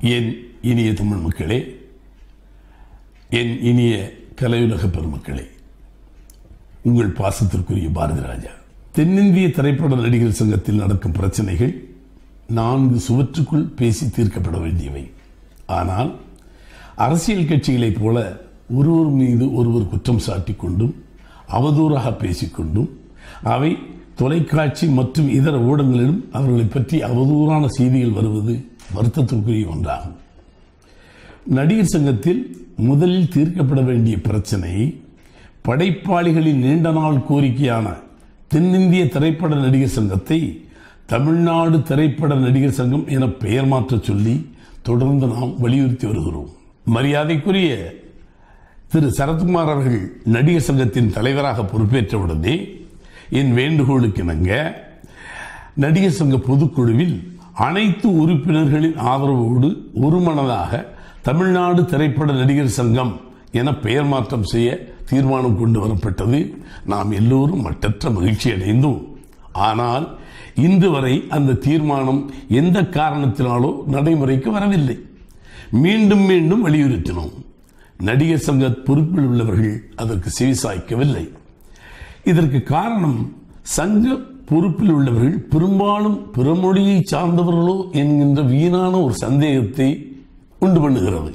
என் இனிய தமிழ் மக்களே என் இனிய கலையுலக பெருமக்களே உங்கள் பாசத்திற்குரிய பாரதி ராஜா தென்னிந்திய திரைப்பட நடிகர் சங்கத்தில் நடக்கும் பிரச்சனைகள் நான்கு சுவற்றுக்குள் பேசி தீர்க்கப்பட வேண்டியவை ஆனால் அரசியல் கட்சிகளைப் போல ஒருவர் மீது ஒருவர் குற்றம் சாட்டிக் கொண்டும் அவதூறாக பேசிக்கொண்டும் அவை தொலைக்காட்சி மற்றும் இதர ஊடகங்களிலும் அவர்களை பற்றி அவதூறான செய்திகள் வருவது வருத்தத்திற்குரிய ஒன்றாகும் நடிகர் சங்கத்தில் முதலில் தீர்க்கப்பட வேண்டிய பிரச்சனை படைப்பாளிகளின் நீண்ட நாள் கோரிக்கையான தென்னிந்திய திரைப்பட நடிகர் சங்கத்தை தமிழ்நாடு திரைப்பட நடிகர் சங்கம் என பெயர் மாற்றச் சொல்லி தொடர்ந்து நாம் வலியுறுத்தி வருகிறோம் மரியாதைக்குரிய திரு சரத்குமார் அவர்கள் நடிகர் சங்கத்தின் தலைவராக பொறுப்பேற்றவுடனே என் வேண்டுகோளுக்கு இணங்க நடிகர் சங்க பொதுக்குழுவில் அனைத்து உறுப்பினர்களின் ஆதரவோடு ஒருமனதாக தமிழ்நாடு திரைப்பட நடிகர் சங்கம் என பெயர் மாற்றம் செய்ய தீர்மானம் கொண்டு வரப்பட்டது நாம் எல்லோரும் மட்டற்ற மகிழ்ச்சி அடைந்தோம் ஆனால் இன்று வரை அந்த தீர்மானம் எந்த காரணத்தினாலோ நடைமுறைக்கு வரவில்லை மீண்டும் மீண்டும் வலியுறுத்தினோம் நடிகர் சங்க பொறுப்பில் உள்ளவர்கள் அதற்கு செவிசாய்க்கவில்லை இதற்கு காரணம் சங்க பொறுப்பில் உள்ளவர்கள் பெரும்பாலும் பிறமொழியை சார்ந்தவர்களோ என்கின்ற வீணான ஒரு சந்தேகத்தை உண்டு பண்ணுகிறது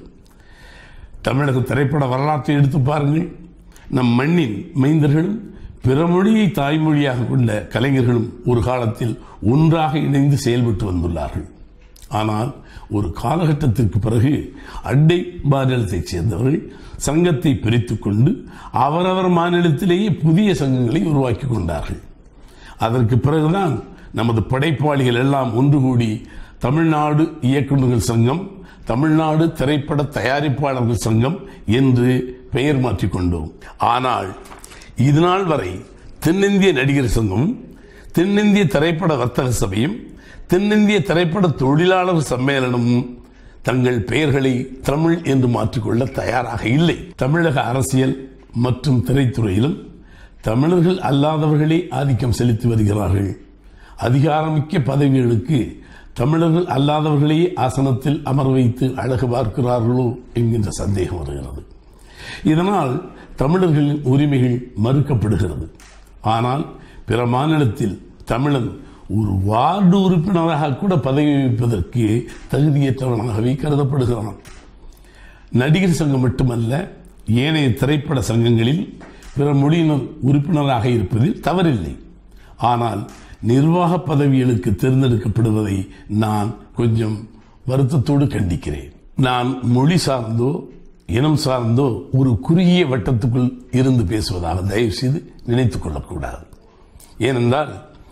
தமிழக திரைப்பட வரலாற்றை எடுத்து பாருங்கள் நம் மண்ணின் மைந்தர்களும் பிறமொழியை தாய்மொழியாக கொண்ட கலைஞர்களும் ஒரு காலத்தில் ஒன்றாக இணைந்து செயல்பட்டு வந்துள்ளார்கள் ஆனால் ஒரு காலகட்டத்திற்கு பிறகு அண்டை மாநிலத்தைச் சேர்ந்தவர்கள் சங்கத்தை பிரித்துக் கொண்டு அவரவர் மாநிலத்திலேயே புதிய சங்கங்களை உருவாக்கி கொண்டார்கள் அதற்கு பிறகுதான் நமது படைப்பாளிகள் எல்லாம் ஒன்று கூடி தமிழ்நாடு இயக்குநர்கள் சங்கம் தமிழ்நாடு திரைப்பட தயாரிப்பாளர்கள் சங்கம் என்று பெயர் மாற்றிக் கொண்டோம் ஆனால் இதுநாள் வரை தென்னிந்திய நடிகர் சங்கமும் தென்னிந்திய திரைப்பட வர்த்தக சபையும் தென்னிந்திய திரைப்பட தொழிலாளர் சம்மேளனமும் தங்கள் பெயர்களை தமிழ் என்று மாற்றிக்கொள்ள தயாராக இல்லை தமிழக அரசியல் மற்றும் திரைத்துறையிலும் தமிழர்கள் அல்லாதவர்களே ஆதிக்கம் செலுத்தி வருகிறார்கள் அதிகாரமிக்க பதவிகளுக்கு தமிழர்கள் அல்லாதவர்களையே ஆசனத்தில் அமர வைத்து அழகு பார்க்கிறார்களோ என்கின்ற சந்தேகம் வருகிறது இதனால் தமிழர்களின் உரிமைகள் மறுக்கப்படுகிறது ஆனால் பிற மாநிலத்தில் தமிழன் ஒரு வார்டு உறுப்பினராக கூட பதவி வகிப்பதற்கு தகுதியற்றவனாகவே கருதப்படுகிறான் நடிகர் சங்கம் மட்டுமல்ல ஏனைய திரைப்பட சங்கங்களில் பிற மொழியினர் உறுப்பினராக இருப்பதில் தவறில்லை ஆனால் நிர்வாக பதவிகளுக்கு தேர்ந்தெடுக்கப்படுவதை நான் கொஞ்சம் வருத்தத்தோடு கண்டிக்கிறேன் நான் மொழி சார்ந்தோ இனம் சார்ந்தோ ஒரு குறுகிய வட்டத்துக்குள் இருந்து பேசுவதாக தயவு செய்து நினைத்துக் கொள்ளக்கூடாது ஏனென்றால்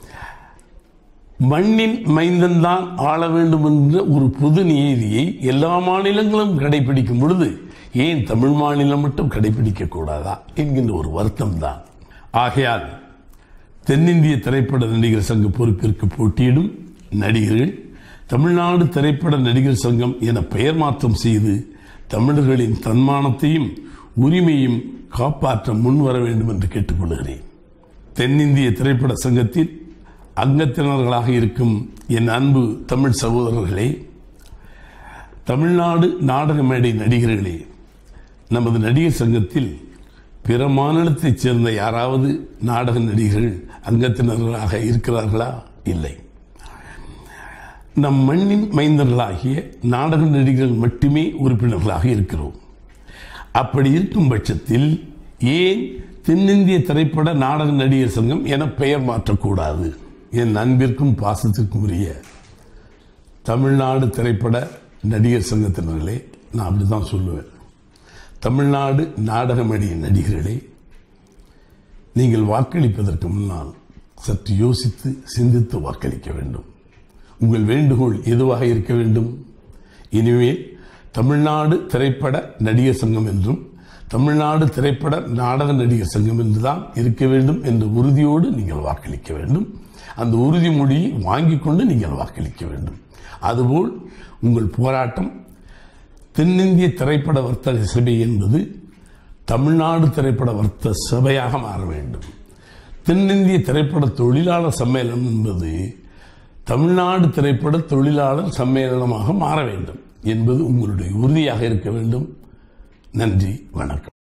மண்ணின் மைந்தன் தான் ஆள வேண்டும் என்ற ஒரு பொது நீதியை எல்லா மாநிலங்களும் கடைபிடிக்கும் பொழுது ஏன் தமிழ் மாநிலம் மட்டும் கடைபிடிக்க கூடாதா என்கின்ற ஒரு வருத்தம் தான் ஆகையால் தென்னிந்திய திரைப்பட நடிகர் சங்க பொறுப்பிற்கு போட்டியிடும் நடிகர்கள் தமிழ்நாடு திரைப்பட நடிகர் சங்கம் என பெயர் மாற்றம் செய்து தமிழர்களின் தன்மானத்தையும் உரிமையும் காப்பாற்ற முன்வர வேண்டும் என்று கேட்டுக்கொள்கிறேன் தென்னிந்திய திரைப்பட சங்கத்தில் அங்கத்தினர்களாக இருக்கும் என் அன்பு தமிழ் சகோதரர்களே தமிழ்நாடு நாடக மேடை நடிகர்களே நமது நடிகர் சங்கத்தில் பிற மாநிலத்தைச் சேர்ந்த யாராவது நாடக நடிகர்கள் அங்கத்தினர்களாக இருக்கிறார்களா இல்லை நம் மண்ணின் மைந்தர்களாகிய நாடக நடிகர்கள் மட்டுமே உறுப்பினர்களாக இருக்கிறோம் அப்படி இருக்கும் பட்சத்தில் ஏன் தென்னிந்திய திரைப்பட நாடக நடிகர் சங்கம் என பெயர் மாற்றக்கூடாது என் அன்பிற்கும் பாசத்திற்கும் உரிய தமிழ்நாடு திரைப்பட நடிகர் சங்கத்தினர்களே நான் அப்படிதான் சொல்லுவேன் தமிழ்நாடு நாடக மேடைய நடிகர்களே நீங்கள் வாக்களிப்பதற்கு முன்னால் சற்று யோசித்து சிந்தித்து வாக்களிக்க வேண்டும் உங்கள் வேண்டுகோள் எதுவாக இருக்க வேண்டும் இனிமேல் தமிழ்நாடு திரைப்பட நடிகர் சங்கம் என்றும் தமிழ்நாடு திரைப்பட நாடக நடிகர் சங்கம் என்றுதான் இருக்க வேண்டும் என்ற உறுதியோடு நீங்கள் வாக்களிக்க வேண்டும் அந்த உறுதிமொழியை வாங்கிக் கொண்டு நீங்கள் வாக்களிக்க வேண்டும் அதுபோல் உங்கள் போராட்டம் தென்னிந்திய திரைப்பட வர்த்தக சபை என்பது தமிழ்நாடு திரைப்பட வர்த்தக சபையாக மாற வேண்டும் தென்னிந்திய திரைப்பட தொழிலாளர் சம்மேளனம் என்பது தமிழ்நாடு திரைப்பட தொழிலாளர் சம்மேளனமாக மாற வேண்டும் என்பது உங்களுடைய உறுதியாக இருக்க வேண்டும் நன்றி வணக்கம்